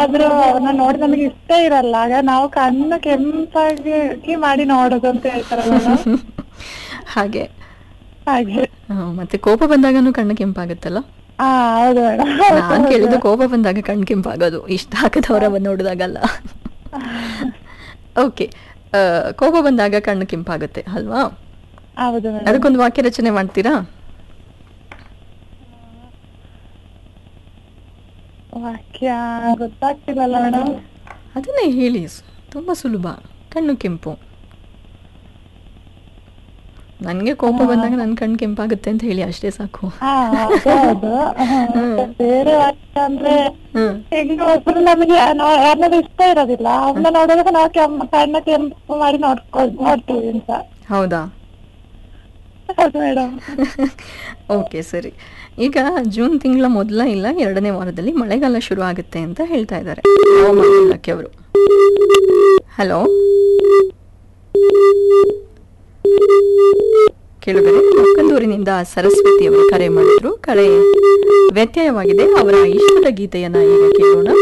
ಯಾರಾದ್ರೂ ಅವ್ರನ್ನ ನೋಡಿ ನಮಗೆ ಇಷ್ಟ ಇರಲ್ಲ ಆಗ ನಾವು ಕಣ್ಣು ಕೆಂಪಾಗಿ ಮಾಡಿ ನೋಡೋದು ಅಂತ ಹೇಳ್ತಾರಲ್ಲ madam. ಹಾಗೆ ಹಾಗೆ ಆ, ಮತ್ತೆ ಕೋಪ ಬಂದಾಗನು ಕಣ್ಣು ಕೆಂಪಾಗುತ್ತಲ್ಲ ಹಾ ಹೌದು ಮೇಡಮ್ ನಾನ್ ಕೇಳಿದ್ದು ಕೋಪ ಬಂದಾಗ ಕಣ್ಣು ಕೆಂಪಾಗೋದು ಇಷ್ಟ ಆಗದವರವ ನೋಡಿದಾಗಲ್ಲ ಓಕೆ ಕೋಪ ಬಂದಾಗ ಕಣ್ಣು ಕೆಂಪಾಗುತ್ತೆ ಅಲ್ವಾ ಹೌದು ಮೇಡಮ್ ಅದಕ್ಕೊಂದು ವಾಕ್ಯ ರಚನೆ ಮಾಡ್ತೀರಾ ವಾಕ್ಯ ಗೊತ್ತಾಗ್ತಿಲ್ಲಲ್ಲ ಮೇಡಮ್ ಅದನ್ನೇ ಹೇಳಿ ಸ್- ತುಂಬಾ ಸುಲಭ ಕಣ್ಣು ಕೆಂಪು ನನಗೆ ಕೋಪ ಬಂದಾಗ ನನ್ನ ಕಣ್ಣು ಕೆಂಪಾಗುತ್ತೆ ಅಂತ ಹೇಳಿ ಅಷ್ಟೇ ಸಾಕು ಹಾ ಅದು ಹೌದು ಮತ್ತೆ ಬೇರೆ ವಾಕ್ಯ ಅಂದ್ರೆ ಹ್ಮ್ ಈಗ ಒಬ್ರು ನಮಗೆ ಯಾರನ್ನಾದ್ರು ಇಷ್ಟ ಇರೋದಿಲ್ಲ ಅವ್ರನ್ನ ನೋಡಿದಾಗ ನಾವು ಕೆಂಪ್ ಕಣ್ಣ ಕೆಂಪು ಮಾಡಿ ನೋಡ್ಕೊ ನೋಡ್ತೀವಿ ಅಂತ ಹೌದಾ ಹೌದು ಮೇಡಮ್ ಓಕೆ ಸರಿ ಈಗ ಜೂನ್ ತಿಂಗಳ ಮೊದಲ ಇಲ್ಲ ಎರಡನೇ ವಾರದಲ್ಲಿ ಮಳೆಗಾಲ ಶುರು ಆಗುತ್ತೆ ಅಂತ ಹೇಳ್ತಾ ಇದ್ದಾರೆ ಹವಾಮಾನ ಇಲಾಖೆಯವರು ಹಲೋ ಕೇಳಿದರೆ ಮಕ್ಕಂದೂರಿನಿಂದ ಸರಸ್ವತಿ ಅವರು ಕರೆ ಮಾಡಿದ್ರು ಕರೆ ವ್ಯತ್ಯಯವಾಗಿದೆ ಅವರ ಇಷ್ಟದ ಗೀತೆಯನ್ನ ಈಗ ಕೇಳೋಣ